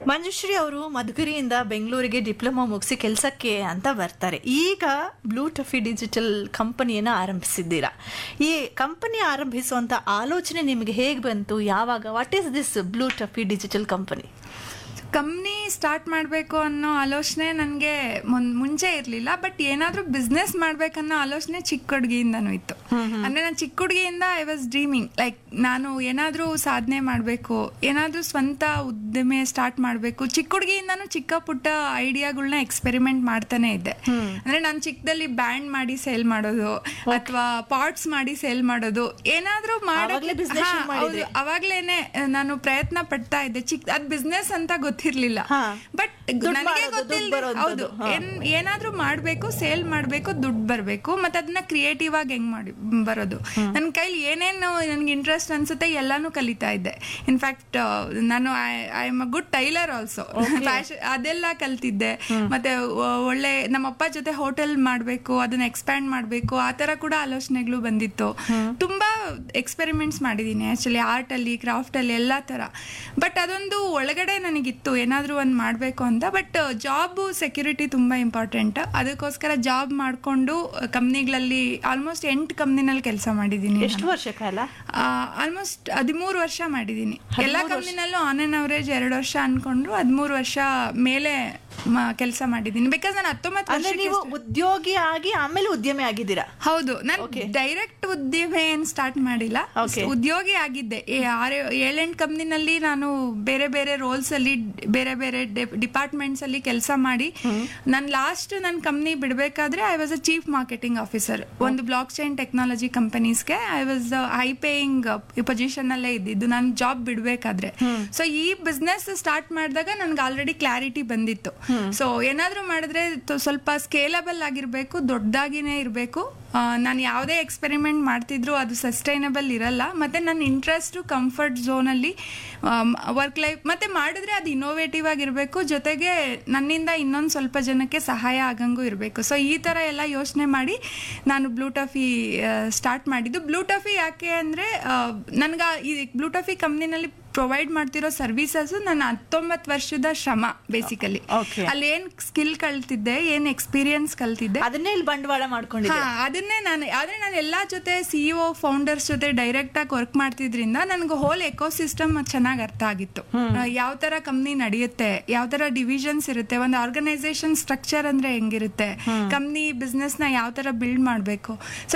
ಮಂಜುಶ್ರೀ ಅವರು ಮಧುಗಿರಿಯಿಂದ ಬೆಂಗಳೂರಿಗೆ ಡಿಪ್ಲೊಮಾ ಮುಗಿಸಿ ಕೆಲಸಕ್ಕೆ ಅಂತ ಬರ್ತಾರೆ ಈಗ ಬ್ಲೂ ಟಫಿ ಡಿಜಿಟಲ್ ಕಂಪನಿಯನ್ನು ಆರಂಭಿಸಿದ್ದೀರಾ ಈ ಕಂಪನಿ ಆರಂಭಿಸುವಂತ ಆಲೋಚನೆ ನಿಮಗೆ ಹೇಗೆ ಬಂತು ಯಾವಾಗ what is this Blue Tuffy digital company company start ಮಾಡಬೇಕು ಅನ್ನೋ ಆಲೋಚನೆ ನನಗೆ ಮುಂಚೆ ಇರಲಿಲ್ಲ ಬಟ್ ಏನಾದರೂ ಬಿಸ್ನೆಸ್ ಮಾಡ್ಬೇಕನ್ನೋ ಆಲೋಚನೆ ಚಿಕ್ಕ ಹುಡುಗಿಯಿಂದನೂ ಇತ್ತು ಅಂದ್ರೆ ನಾನು ಚಿಕ್ಕ ಹುಡುಗಿಯಿಂದ ಐ ವಾಸ್ ಡ್ರೀಮಿಂಗ್ ಲೈಕ್ ನಾನು ಏನಾದರೂ ಸಾಧನೆ ಮಾಡಬೇಕು ಏನಾದರೂ ಸ್ವಂತ ಉದ್ದಿಮೆ ಸ್ಟಾರ್ಟ್ ಮಾಡಬೇಕು ಚಿಕ್ಕ ಹುಡುಗಿಯಿಂದನೂ ಚಿಕ್ಕ ಪುಟ್ಟ ಐಡಿಯಾಗಳನ್ನ ಎಕ್ಸ್ಪೆರಿಮೆಂಟ್ ಮಾಡ್ತಾನೆ ಇದ್ದೆ ಅಂದ್ರೆ ನಾನು ಚಿಕ್ಕದಲ್ಲಿ ಬ್ಯಾಂಡ್ ಮಾಡಿ ಸೇಲ್ ಮಾಡೋದು ಅಥವಾ ಪಾಟ್ಸ್ ಮಾಡಿ ಸೇಲ್ ಮಾಡೋದು ಏನಾದರೂ ಆವಾಗ್ಲೇ business ಶುರು ಮಾಡಿದ್ರಿ. ಅವಾಗ್ಲೇನೆ ಆ, ನಾನು ಪ್ರಯತ್ನ ಪಡ್ತಾ ಇದ್ದೆ ಚಿಕ್ಕ ಅದ್ ಬಿಸ್ನೆಸ್ ಅಂತ ಗೊತ್ತಿರ್ಲಿಲ್ಲ ಹಾ. ಬಟ್ ದುಡ್ಡ್ ನನಗೆ ಮಾಡೋದು, ದುಡ್ಡ್ ಗೊತ್ತಿಲ್ಲ ಬರೋಂಥದ್ದು. ಹೌದು ಹಾ. ಏನ್- ಏನಾದ್ರೂ ಮಾಡ್ಬೇಕು ಸೇಲ್ ಮಾಡ್ಬೇಕು ದುಡ್ಡು ಬರ್ಬೇಕು ಮತ್ತೆ ಅದನ್ನ ಕ್ರಿಯೇಟಿವ್ ಆಗಿ ಹೆಂಗ್ ಮಾಡಿ ಬರೋದು ನನ್ನ ಕೈಲಿ ಏನೇನು ನನ್ಗೆ ಇಂಟ್ರೆಸ್ಟ್ ಅನ್ಸುತ್ತೆ ಎಲ್ಲಾನು ಕಲಿತಾ ಇದ್ದೆ ಇನ್ಫ್ಯಾಕ್ಟ್ ನಾನು I am a good tailor also fashion ಅದೆಲ್ಲ ಕಲ್ತಿದ್ದೆ ಮತ್ತೆ ಒ- ಒಳ್ಳೆ ನಮ್ಮಪ್ಪ ಜೊತೆ ಹೋಟೆಲ್ ಮಾಡ್ಬೇಕು ಅದನ್ನ ಎಕ್ಸ್ಪ್ಯಾಂಡ್ ಮಾಡ್ಬೇಕು ಆ ತರ ಕೂಡ ಆಲೋಚನೆಗಳು ಬಂದಿತ್ತು ತುಂಬಾ ಎಕ್ಸ್ಪೆರಿಮೆಂಟ್ಸ್ ಮಾಡಿದ್ದೀನಿ ಆಕ್ಚುಲಿ ಆರ್ಟ್ ಅಲ್ಲಿ ಕ್ರಾಫ್ಟ್ ಅಲ್ಲಿ ಎಲ್ಲಾ ತರ ಬಟ್ ಅದೊಂದು ಒಳಗಡೆ ನನಗಿತ್ತು ಏನಾದ್ರೂ ಒಂದ್ ಮಾಡ್ಬೇಕು ಅಂತ ಬಟ್ ಜಾಬ್ ಸೆಕ್ಯೂರಿಟಿ ತುಂಬಾ ಇಂಪಾರ್ಟೆಂಟ್ ಅದಕ್ಕೋಸ್ಕರ ಜಾಬ್ ಮಾಡ್ಕೊಂಡು ಕಂಪ್ನಿಗಳಲ್ಲಿ ಆಲ್ಮೋಸ್ಟ್ ಎಂಟು ಕಂಪ್ನಿನಲ್ಲಿ ಕೆಲಸ ಮಾಡಿದ್ದೀನಿ ಎಷ್ಟು ವರ್ಷ ಕಾಲ ಆಲ್ಮೋಸ್ಟ್ ಹದಿಮೂರು ವರ್ಷ ಮಾಡಿದ್ದೀನಿ ಎಲ್ಲ ಕಂಪ್ನಿನಲ್ಲೂ ಆನ್ ಆನ್ ಅವರೇಜ್ ಎರಡು ವರ್ಷ ಅನ್ಕೊಂಡ್ರು ಹದಿಮೂರು ವರ್ಷ ಮೇಲೆ ಕೆಲಸ ಮಾಡಿದ್ದೀನಿ ಬಿಕಾಸ್ ನಾನು ಹತ್ತೊಂಬತ್ತು ಅಂದ್ರೆ ವರ್ಷಕ್ಕೆ ನೀವು ಉದ್ಯೋಗಿ ಆಗಿ ಆಮೇಲೆ ಉದ್ಯಮಿ ಆಗಿದ್ದೀರಾ ಹೌದು ನಾನು ಡೈರೆಕ್ಟ್ ಉದ್ಯಮ ಏನ್ ಸ್ಟಾರ್ಟ್ ಮಾಡಿಲ್ಲ Okay. ಉದ್ಯೋಗಿ ಆಗಿದ್ದೆ ಏ ಆರು ಏಳೆಂಟು ಕಂಪ್ನಿನಲ್ಲಿ ನಾನು ಬೇರೆ ಬೇರೆ ರೋಲ್ಸ್ ಅಲ್ಲಿ ಬೇರೆ ಬೇರೆ ಡಿಪಾರ್ಟ್ಮೆಂಟ್ಸ್ ಅಲ್ಲಿ ಕೆಲಸ ಮಾಡಿ ನಾನು ಲಾಸ್ಟ್ ನನ್ನ ಕಂಪ್ನಿ ಬಿಡಬೇಕಾದ್ರೆ I was a chief marketing officer ಒಂದು ಬ್ಲಾಕ್ ಚೈನ್ ಟೆಕ್ನಾಲಜಿ ಕಂಪನೀಸ್ಗೆ I was high paying position ಅಲ್ಲೇ ಇದ್ದಿದ್ದು ನಾನು ಜಾಬ್ ಬಿಡಬೇಕಾದ್ರೆ ಸೊ ಈ ಬಿಸ್ನೆಸ್ ಸ್ಟಾರ್ಟ್ ಮಾಡಿದಾಗ ನನ್ಗೆ ಆಲ್ರೆಡಿ ಕ್ಲಾರಿಟಿ ಬಂದಿತ್ತು ಸೊ ಏನಾದ್ರೂ ಮಾಡಿದ್ರೆ ತ- ಸ್ವಲ್ಪ ಸ್ಕೇಲಬಲ್ ಆಗಿರ್ಬೇಕು ದೊಡ್ಡದಾಗಿನೇ ಇರಬೇಕು ನಾನು ಯಾವುದೇ ಎಕ್ಸ್ಪೆರಿಮೆಂಟ್ ಮಾಡ್ತಿದ್ರು ಅದು ಸಸ್ಟೈನಬಲ್ ಇರಲ್ಲ ಮತ್ತೆ ನನ್ನ ಇಂಟ್ರೆಸ್ಟ್ ಕಂಫರ್ಟ್ ಝೋನಲ್ಲಿ ವರ್ಕ್ ಲೈಫ್ ಮತ್ತೆ ಮಾಡಿದ್ರೆ ಅದು ಇನೋವೇಟಿವ್ ಆಗಿರಬೇಕು ಜೊತೆಗೆ ನನ್ನಿಂದ ಇನ್ನೊಂದು ಸ್ವಲ್ಪ ಜನಕ್ಕೆ ಸಹಾಯ ಆಗಂಗೂ ಇರಬೇಕು ಸೊ ಈ ಥರ ಎಲ್ಲ ಯೋಚನೆ ಮಾಡಿ ನಾನು ಬ್ಲೂಟಫಿ ಸ್ಟಾರ್ಟ್ ಮಾಡಿದ್ದು ಬ್ಲೂಟಫಿ ಯಾಕೆ ಅಂದರೆ ನನ್ಗೆ ಈ ಬ್ಲೂಟಫಿ ಕಂಪ್ನಿನಲ್ಲಿ ಪ್ರೊವೈಡ್ ಮಾಡ್ತಿರೋ ಸರ್ವಿಸಸ್ ನನ್ನ ಹತ್ತೊಂಬತ್ತು ವರ್ಷದ ಶ್ರಮ ಬೇಸಿಕಲಿ Okay. ಅಲ್ಲಿ ಏನ್ ಸ್ಕಿಲ್ ಕಲ್ತಿದ್ದೆ ಏನ್ ಎಕ್ಸ್ಪೀರಿಯನ್ಸ್ ಕಲ್ತಿದ್ದೆ ಅದನ್ನೇ ಇಲ್ಲಿ ಬಂಡವಾಳ ಮಾಡ್ಕೊಂಡಿದ್ದೆ ಹಾ, ಅದನ್ನೇ ನಾನು ಆದ್ರೆ ನಾನು ಎಲ್ಲಾ ಜೊತೆ ಸಿಇಒ ಫೌಂಡರ್ಸ್ ಜೊತೆ ಡೈರೆಕ್ಟ್ ಆಗಿ ವರ್ಕ್ ಮಾಡ್ತಿದ್ರಿಂದ ನನಗೆ ಹೋಲ್ ಎಕೋ ಸಿಸ್ಟಮ್ ಚೆನ್ನಾಗಿ ಅರ್ಥ ಆಗಿತ್ತು ಯಾವ ತರ ಕಂಪ್ನಿ ನಡೆಯುತ್ತೆ ಯಾವ ತರ ಡಿವಿಷನ್ಸ್ ಇರುತ್ತೆ ಒಂದು ಆರ್ಗನೈಸೇಷನ್ ಸ್ಟ್ರಕ್ಚರ್ ಅಂದ್ರೆ ಹೆಂಗಿರುತ್ತೆ ಕಂಪ್ನಿ ಬಿಸ್ನೆಸ್ ನ ಯಾವ ತರ ಬಿಲ್ಡ್ ಮಾಡಬೇಕು ಸೊ